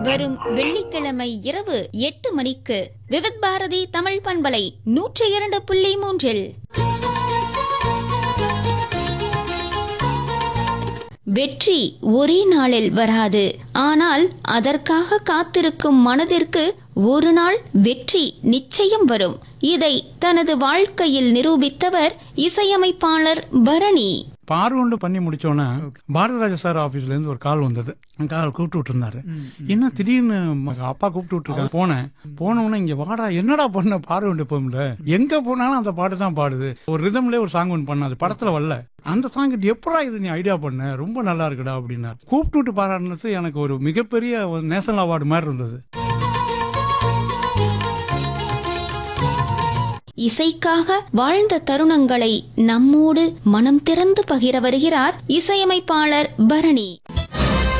வரும் வெள்ளிக்கிழமை இரவு எட்டு மணிக்கு விவித் பாரதி தமிழ் பண்பலை நூற்றி இரண்டு புள்ளி மூன்றில் வெற்றி ஒரே நாளில் வராது ஆனால் அதற்காக காத்திருக்கும் மனதிற்கு ஒரு நாள் வெற்றி நிச்சயம் வரும் இதை தனது வாழ்க்கையில் நிரூபித்தவர் இசையமைப்பாளர் பரணி பார்வண்டு பண்ணி முடிச்சோன்னே பாரதிராஜா சார் ஆபீஸ்ல இருந்து ஒரு கால் வந்தது கால் கூப்பிட்டு விட்டு இருந்தாரு என்ன திடீர்னு ம- அப்பா கூப்பிட்டு விட்டுருக்காங்க போனேன் போனவொன்னே இங்க வாடா என்னடா பண்ண பார்வண்டு போம்ல எங்க போனாலும் அந்த பாட்டு தான் பாடுது ஒரு ரிதம்லயே ஒரு சாங் ஒன்று பண்ணாது படத்துல வரல அந்த சாங் எப்படா இது நீ ஐடியா பண்ண ரொம்ப நல்லா இருக்குடா அப்படின்னாரு கூப்பிட்டு விட்டு பாராட்டினது எனக்கு ஒரு மிகப்பெரிய ஒரு நேஷனல் அவார்டு மாதிரி இருந்தது இசைக்காக வாழ்ந்த தருணங்களை நம்மோடு மனம் திறந்து பகிர வருகிறார் இசையமைப்பாளர் பரணி